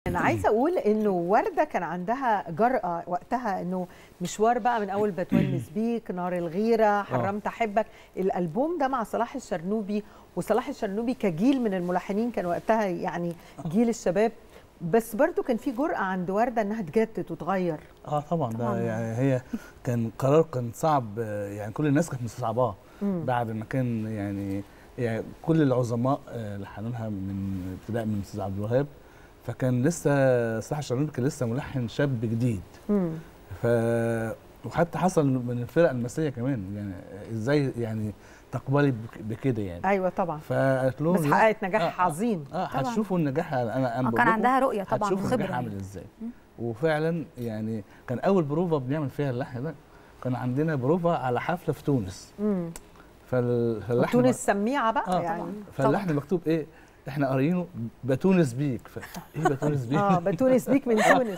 انا عايزه اقول انه ورده كان عندها جرأه وقتها انه مشوار بقى من اول بتونس بيك نار الغيره حرمت احبك الالبوم ده مع صلاح الشرنوبي وصلاح الشرنوبي كجيل من الملحنين كان وقتها يعني جيل الشباب بس برضو كان في جرأة عند وردة انها تجدد وتغير اه طبعا ده طبعاً. يعني هي كان قرار كان صعب آه، يعني كل الناس كانت مستصعباه مم. بعد ما كان يعني يعني كل العظماء آه، اللي حنونها من ابتداء من استاذ عبد الوهاب فكان لسه صلاح الشرنوبي كان لسه ملحن شاب جديد مم. ف وحتى حصل من الفرق المسيه كمان يعني ازاي يعني تقبلي بك- بكده يعني ايوه طبعا فقالت لهم بس لا، حققت نجاح آه، آه. عظيم اه طبعاً. هتشوفوا النجاح انا انا آه، بقول كان لكم عندها رؤيه طبعا هتشوفوا وخبره النجاح عامل يعني. ازاي مم. وفعلا يعني كان اول بروفه بنعمل فيها اللحن ده كان عندنا بروفه على حفله في تونس مم. فال- فاللحن تونس سميعه بقى آه، يعني فاللحن مكتوب ايه احنا قاريينه بتونس بيك ف... ايه بتونس بيك اه بتونس بيك من تونس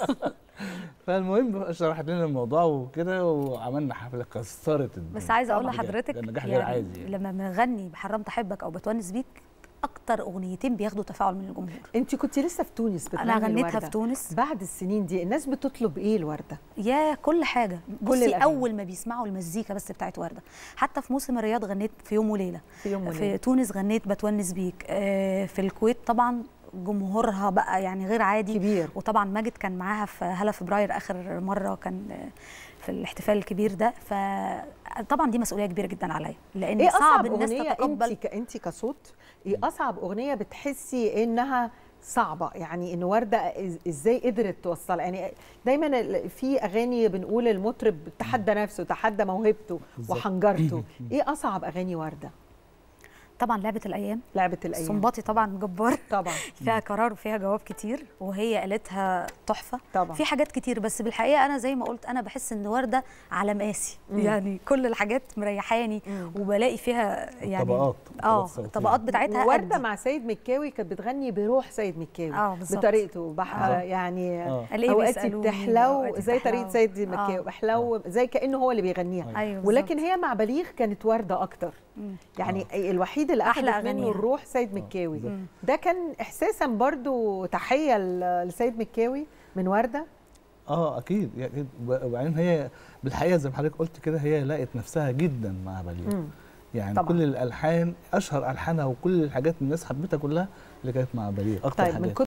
فالمهم شرحت لنا الموضوع وكده وعملنا حفله كسرت الدنيا بس عايزه اقول طبعاً لحضرتك ده نجاح غير عادي يعني. لما بنغني بحرمت احبك او بتونس بيك اكتر اغنيتين بياخدوا تفاعل من الجمهور انت كنت لسه في تونس بتغني انا غنيتها الوردة. في تونس بعد السنين دي الناس بتطلب ايه الورده يا كل حاجه بصي الأغاني. اول ما بيسمعوا المزيكا بس بتاعت ورده حتى في موسم الرياض غنيت في يوم وليله في يوم في وليله تونس غنيت بتونس بيك آه، في الكويت طبعا جمهورها بقى يعني غير عادي كبير وطبعا ماجد كان معاها في هلا فبراير اخر مره كان آه، في الاحتفال الكبير ده فطبعا دي مسؤوليه كبيره جدا عليا لان ايه صعب اصعب الناس اغنيه تتقبل انت انت كصوت ايه اصعب اغنيه بتحسي انها صعبه يعني ان ورده إز- ازاي قدرت توصل يعني دايما ال- في اغاني بنقول المطرب تحدى نفسه تحدى موهبته بالظبط. وحنجرته ايه اصعب اغاني ورده طبعا لعبه الايام لعبه الايام صنباطي طبعا جبار طبعا فيها قرار وفيها جواب كتير وهي قالتها تحفه طبعا في حاجات كتير بس بالحقيقه انا زي ما قلت انا بحس ان ورده على مقاسي مم. يعني كل الحاجات مريحاني مم. وبلاقي فيها يعني طبقات اه صوتية. الطبقات بتاعتها ورده قد. مع سيد مكاوي كانت بتغني بروح سيد مكاوي اه بالظبط بطريقته بح... آه. يعني اه قال إيه اوقاتي بيسألوني بتحلو وأوقاتي زي طريقه بتحلو. سيد آه. مكاوي بحلو زي كانه هو اللي بيغنيها ايوه ولكن بالظبط. هي مع بليغ كانت ورده اكتر مم. يعني الوحيد اللي أحلى اخذت منه أغانيها. الروح سيد مكاوي بالظبط. مم. ده كان احساسا برضو تحيه ل- لسيد مكاوي من ورده اه اكيد يعني وبعدين هي بالحقيقه زي ما حضرتك قلت كده هي لقت نفسها جدا مع بليغ مم. يعني طبعاً. كل الالحان اشهر الحانها وكل الحاجات الناس حبتها كلها اللي كانت مع بليغ اكتر طيب من حاجات